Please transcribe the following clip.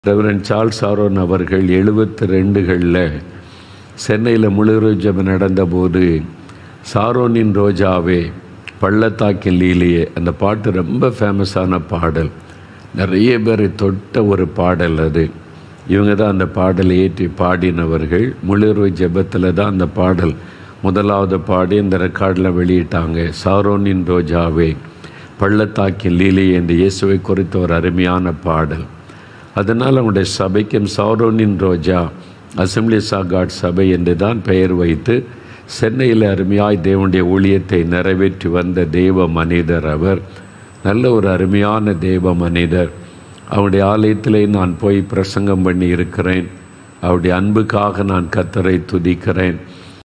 reverend Charles Aaron அவர்கள் எழுபத்தி ரெண்டுகளில் சென்னையில் முழு ஜெபம் நடந்தபோது சாரோனின் ரோஜாவே பள்ளத்தாக்கின் லீலையே அந்த பாட்டு ரொம்ப ஃபேமஸான பாடல் நிறைய பேரை தொட்ட ஒரு பாடல் அது இவங்க தான் அந்த பாடலை ஏற்றி பாடினவர்கள் முழுறு ஜெபத்தில் தான் அந்த பாடல் முதலாவது பாடி இந்த ரெக்கார்டில் வெளியிட்டாங்க சாரோனின் ரோஜாவே பள்ளத்தாக்கின் லீலையே என்று இயேசுவை குறித்த ஒரு அருமையான பாடல் அதனால் அவனுடைய சபைக்கும் சௌரோனின் ரோஜா அசம்பிளிஸ் ஆஃப் காட் சபை என்று தான் பெயர் வைத்து சென்னையில் அருமையாய் தேவனுடைய ஊழியத்தை நிறைவேற்றி வந்த தெய்வ மனிதர் அவர் நல்ல ஒரு அருமையான தெய்வ மனிதர் அவருடைய ஆலயத்திலே நான் போய் பிரசங்கம் பண்ணி இருக்கிறேன் அவருடைய அன்புக்காக நான் கத்தரை துதிக்கிறேன்